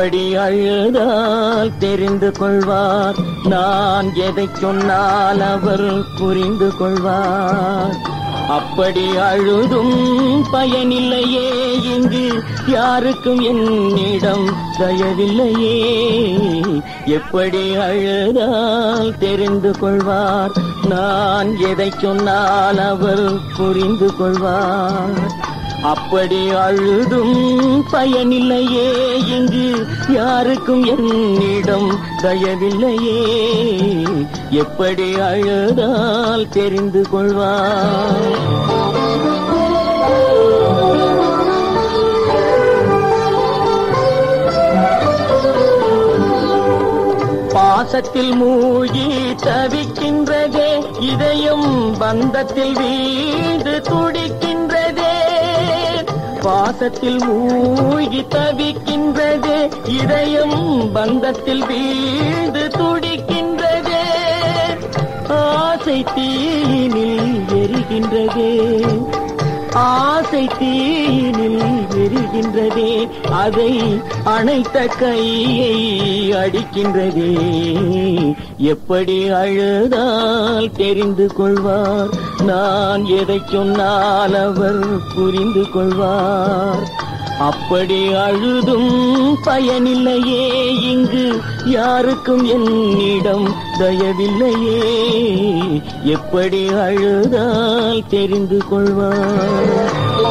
அப்படி அழுதால் தெரிந்து கொள்வார் நான் எதை சொன்னால் அவர் புரிந்து கொள்வார் அப்படி அழுதும் பயனில்லையே இங்கு யாருக்கும் என்னிடம் தயவில்லையே எப்படி அழுதால் தெரிந்து கொள்வார் நான் எதை சொன்னால் அவர் புரிந்து கொள்வார் அப்படி அழுதும் பயனில்லையே இங்கு யாருக்கும் என்னிடம் தயவில்லையே எப்படி அழுதால் தெரிந்து கொள்வார் பாசத்தில் மூழ்கி தவிக்கின்றதே இதயம் பந்தத்தில் வீடு துடிக்கின்றதே பாசத்தில் மூழ்கி தவிக்கின்றதே இதயம் பந்தத்தில் வீடு துடிக்கின்றதே ஆசை தீயினில் எரிகின்றதே ஆசை தீயினில் எரிகின்றதே அதை அணைத்த கையை அடிக்கின்றதே எப்படி அழுதால் தெரிந்து கொள்வார் நான் எதை சொன்னால் அவர் புரிந்து கொள்வார் அப்படி அழுதும் பயனில்லையே இங்கு யாருக்கும் என்னிடம் தயவில்லையே எப்படி அழுதால் தெரிந்து கொள்வார்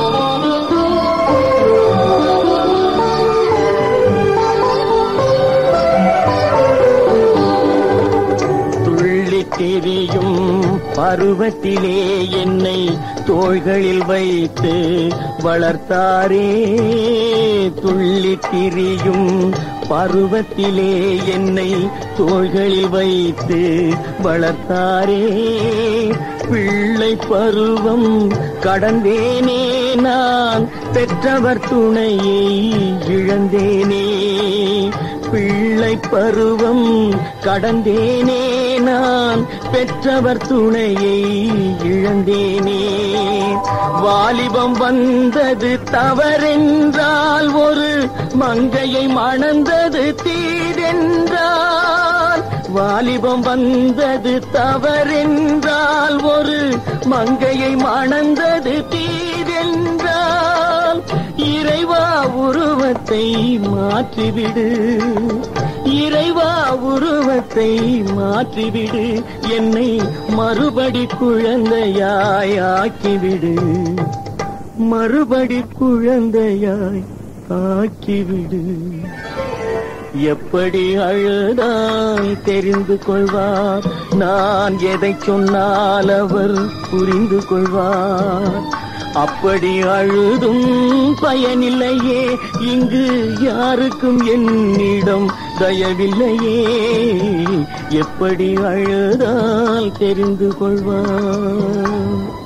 துள்ளி திரியும் பருவத்திலே என்னை தோள்களில் வைத்து வளர்த்தாரே துள்ளி திரியும் பருவத்திலே என்னை தோள்களில் வைத்து வளர்த்தாரே பிள்ளை பருவம் கடந்தேனே நான் பெற்றவர் துணையை இழந்தேனே பிள்ளை பருவம் கடந்தேனே நான் பெற்றவர் துணையை இழந்தேனே வாலிபம் வந்தது தவறென்றால் ஒரு மங்கையை மணந்தது தீதென்றால் வாலிபம் வந்தது தவறென்றால் ஒரு மங்கையை மணந்தது தீதென்றால் இறைவா உருவத்தை மாற்றிவிடு இறைவா உருவத்தை மாற்றிவிடு என்னை மறுபடி குழந்தையாய் ஆக்கிவிடு மறுபடி குழந்தையாய் ஆக்கிவிடு எப்படி அழுதால் தெரிந்து கொள்வார் நான் எதை சொன்னால் அவர் புரிந்து கொள்வார் அப்படி அழுதும் பயனில்லையே இங்கு யாருக்கும் என்னிடம் தயவில்லையே எப்படி அழுதால் தெரிந்து கொள்வார்